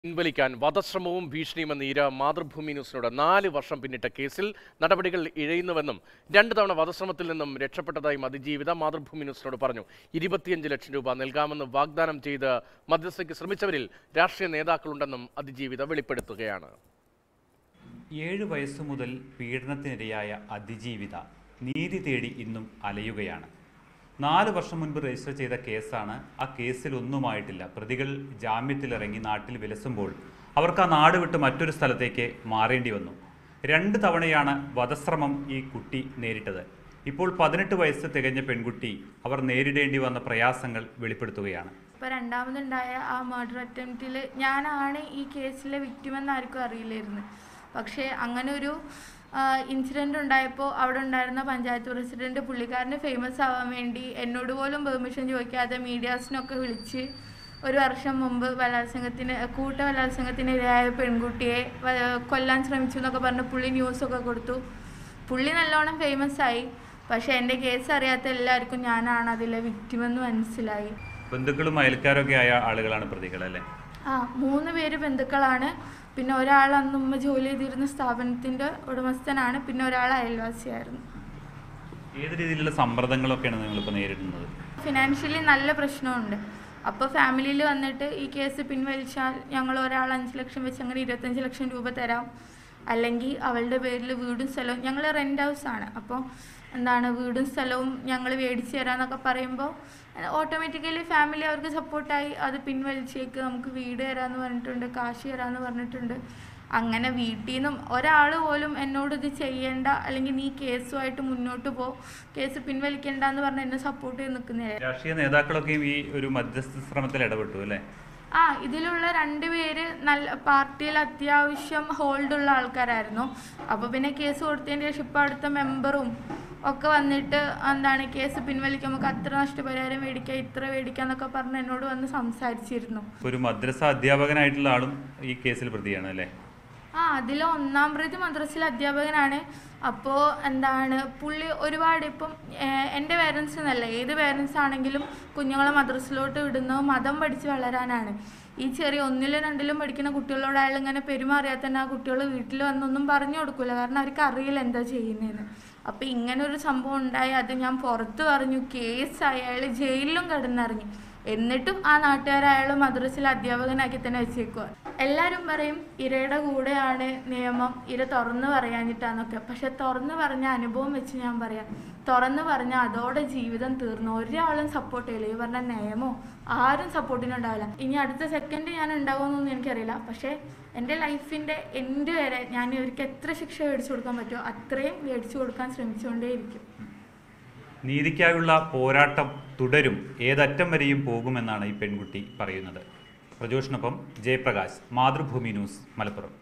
പിൻവലിക്കാൻ വധശ്രമവും ഭീഷണിയുമെന്ന് ഇര മാതൃഭൂമി ന്യൂസിനോട് നാല് വർഷം പിന്നിട്ട കേസിൽ നടപടികൾ ഇഴയുന്നുവെന്നും രണ്ട് തവണ വധശ്രമത്തിൽ നിന്നും രക്ഷപ്പെട്ടതായും അതിജീവിത മാതൃഭൂമി ന്യൂസിനോട് പറഞ്ഞു ഇരുപത്തിയഞ്ച് ലക്ഷം രൂപ നൽകാമെന്ന് വാഗ്ദാനം ചെയ്ത് മധ്യസ്ഥയ്ക്ക് ശ്രമിച്ചവരിൽ രാഷ്ട്രീയ നേതാക്കളുണ്ടെന്നും അതിജീവിത വെളിപ്പെടുത്തുകയാണ് ഏഴ് വയസ്സു മുതൽ പീഡനത്തിനിരയായ അതിജീവിത നീതി തേടി ഇന്നും അലയുകയാണ് നാല് വർഷം മുൻപ് രജിസ്റ്റർ ചെയ്ത കേസാണ് ആ കേസിൽ ഒന്നുമായിട്ടില്ല പ്രതികൾ ജാമ്യത്തിലിറങ്ങി നാട്ടിൽ വിലസുമ്പോൾ അവർക്ക് ആ നാട് വിട്ട് മറ്റൊരു സ്ഥലത്തേക്ക് മാറേണ്ടി വന്നു രണ്ട് തവണയാണ് വധശ്രമം ഈ കുട്ടി നേരിട്ടത് ഇപ്പോൾ പതിനെട്ട് വയസ്സ് തികഞ്ഞ പെൺകുട്ടി അവർ നേരിടേണ്ടി വന്ന പ്രയാസങ്ങൾ വെളിപ്പെടുത്തുകയാണ് ഇപ്പോൾ രണ്ടാമതുണ്ടായ ആ മർഡർ അറ്റംപ്റ്റിൽ ഞാനാണ് ഈ കേസിലെ വിക്ടിമെന്ന് ആർക്കും അറിയില്ലായിരുന്നു പക്ഷേ അങ്ങനെ ഒരു ഇൻസിഡൻ്റ് ഉണ്ടായപ്പോൾ അവിടെ ഉണ്ടായിരുന്ന പഞ്ചായത്ത് പ്രസിഡന്റ് പുള്ളിക്കാരന് ഫേമസ് ആവാൻ വേണ്ടി എന്നോട് പോലും പെർമിഷൻ ചോദിക്കാതെ മീഡിയാസിനൊക്കെ വിളിച്ച് ഒരു വർഷം മുമ്പ് ബലാത്സംഗത്തിന് കൂട്ട ബലാത്സംഗത്തിന് ഇരയായ പെൺകുട്ടിയെ വ- കൊല്ലാൻ ശ്രമിച്ചു എന്നൊക്കെ പറഞ്ഞ് പുള്ളി ന്യൂസൊക്കെ കൊടുത്തു പുള്ളി നല്ലോണം ഫേമസ് ആയി പക്ഷേ എൻ്റെ കേസ് അറിയാത്ത എല്ലാവർക്കും ഞാനാണ് അതിലെ വിക്ടിമെന്ന് മനസ്സിലായി ബന്ധുക്കളും അയൽക്കാരൊക്കെ ആയ ആളുകളാണ് പ്രതികൾ അല്ലേ ആ മൂന്ന് പേര് ബന്ധുക്കളാണ് പിന്നെ ഒരാൾ അന്ന് ഉമ്മ ജോലി ചെയ്തിരുന്ന സ്ഥാപനത്തിൻ്റെ ഉടമസ്ഥനാണ് പിന്നെ ഒരാൾ അയൽവാസിയായിരുന്നു ഏത് രീതിയിലുള്ള സമ്മർദ്ദങ്ങളൊക്കെയാണ് നിങ്ങളിപ്പോൾ നേരിടുന്നത് ഫിനാൻഷ്യലി നല്ല പ്രശ്നമുണ്ട് അപ്പോൾ ഫാമിലിയിൽ വന്നിട്ട് ഈ കേസ് പിൻവലിച്ചാൽ ഞങ്ങൾ ഒരാൾ അഞ്ച് ലക്ഷം വെച്ച് അങ്ങനെ ഇരുപത്തഞ്ച് ലക്ഷം രൂപ തരാം അല്ലെങ്കിൽ അവളുടെ പേരിൽ വീടും സ്ഥലവും ഞങ്ങൾ റെൻ്റ് ഹൗസാണ് അപ്പോൾ എന്താണ് വീടും സ്ഥലവും ഞങ്ങൾ മേടിച്ച് തരാമെന്നൊക്കെ പറയുമ്പോൾ ഓട്ടോമാറ്റിക്കലി ഫാമിലി അവർക്ക് സപ്പോർട്ടായി അത് പിൻവലിച്ചേക്ക് നമുക്ക് വീട് തരാമെന്ന് പറഞ്ഞിട്ടുണ്ട് കാശ് തരാമെന്ന് പറഞ്ഞിട്ടുണ്ട് അങ്ങനെ വീട്ടിൽ നിന്നും ഒരാൾ പോലും എന്നോട് ഇത് ചെയ്യേണ്ട അല്ലെങ്കിൽ നീ കേസുമായിട്ട് മുന്നോട്ട് പോ കേസ് പിൻവലിക്കേണ്ട എന്ന് പറഞ്ഞ് എന്നെ സപ്പോർട്ട് ചെയ്ത് നിൽക്കുന്നില്ല രാഷ്ട്രീയ നേതാക്കളൊക്കെയും ഈ ഒരു മധ്യസ്ഥ ശ്രമത്തിൽ ഇടപെട്ടു അല്ലേ ആ ഇതിലുള്ള രണ്ട് പേര് നല്ല പാർട്ടിയിൽ അത്യാവശ്യം ഹോൾഡുള്ള ആൾക്കാരായിരുന്നു അപ്പോൾ പിന്നെ കേസ് കൊടുത്തതിന് ശേഷം ഇപ്പോൾ അടുത്ത മെമ്പറും ഒക്കെ വന്നിട്ട് എന്താണ് കേസ് പിൻവലിക്കാൻ നമുക്ക് അത്ര നഷ്ടപരിഹാരം മേടിക്കാം ഇത്ര മേടിക്കാം എന്നൊക്കെ പറഞ്ഞ് എന്നോട് വന്ന് സംസാരിച്ചിരുന്നു ഒരു മദ്രസ അധ്യാപകനായിട്ടുള്ള ആളും ഈ കേസിൽ പ്രതിയാണ് അല്ലേ ആ അതിൽ ഒന്നാം പ്രതി മദ്രസയിലെ അധ്യാപകനാണ് അപ്പോൾ എന്താണ് പുള്ളി ഒരുപാട് ഇപ്പം ഏഹ്, എൻ്റെ പേരൻസ് എന്നല്ല ഏത് പേരൻസ് ആണെങ്കിലും കുഞ്ഞുങ്ങളെ മദ്രസയിലോട്ട് വിടുന്നത് മതം പഠിച്ച് വളരാനാണ് ഈ ചെറിയ ഒന്നിലും രണ്ടിലും പഠിക്കുന്ന കുട്ടികളോട് അയാൾ ഇങ്ങനെ പെരുമാറിയാൽ തന്നെ ആ കുട്ടികൾ വീട്ടിൽ വന്നൊന്നും പറഞ്ഞു കൊടുക്കില്ല കാരണം അവർക്ക് അറിയില്ല എന്താ ചെയ്യുന്നതെന്ന് അപ്പോൾ ഇങ്ങനെ ഒരു സംഭവം ഉണ്ടായി അത് ഞാൻ പുറത്ത് പറഞ്ഞു കേസായി അയാൾ ജയിലിലും കിടന്നിറങ്ങി എന്നിട്ടും ആ നാട്ടുകാർ അയാൾ മദ്രസയിൽ അധ്യാപകനാക്കി തന്നെ വെച്ചേക്കുക എല്ലാവരും പറയും ഇരയുടെ കൂടെയാണ് നിയമം ഇര തുറന്നു പറയാഞ്ഞിട്ടാന്നൊക്കെ പക്ഷെ തുറന്നു പറഞ്ഞ അനുഭവം വെച്ച് ഞാൻ പറയാം തുറന്നു പറഞ്ഞ അതോടെ ജീവിതം തീർന്നു ഒരാളും സപ്പോർട്ട് ചെയ്യില്ല ഈ പറഞ്ഞ നിയമോ ആരും സപ്പോർട്ടിനുണ്ടാവില്ല ഇനി അടുത്ത സെക്കൻഡ് ഞാൻ ഉണ്ടാവുമെന്നൊന്നും എനിക്കറിയില്ല പക്ഷേ എൻ്റെ ലൈഫിൻ്റെ എൻ്റെ വരെ ഞാൻ ഇവർക്ക് എത്ര ശിക്ഷ മേടിച്ചു കൊടുക്കാൻ പറ്റുമോ അത്രയും മേടിച്ചു കൊടുക്കാൻ ശ്രമിച്ചുകൊണ്ടേയിരിക്കും നീതിക്കായുള്ള പോരാട്ടം തുടരും ഏതറ്റം വരെയും പോകുമെന്നാണ് ഈ പെൺകുട്ടി പറയുന്നത് പ്രജോഷിനൊപ്പം ജയപ്രകാശ് മാതൃഭൂമി ന്യൂസ് മലപ്പുറം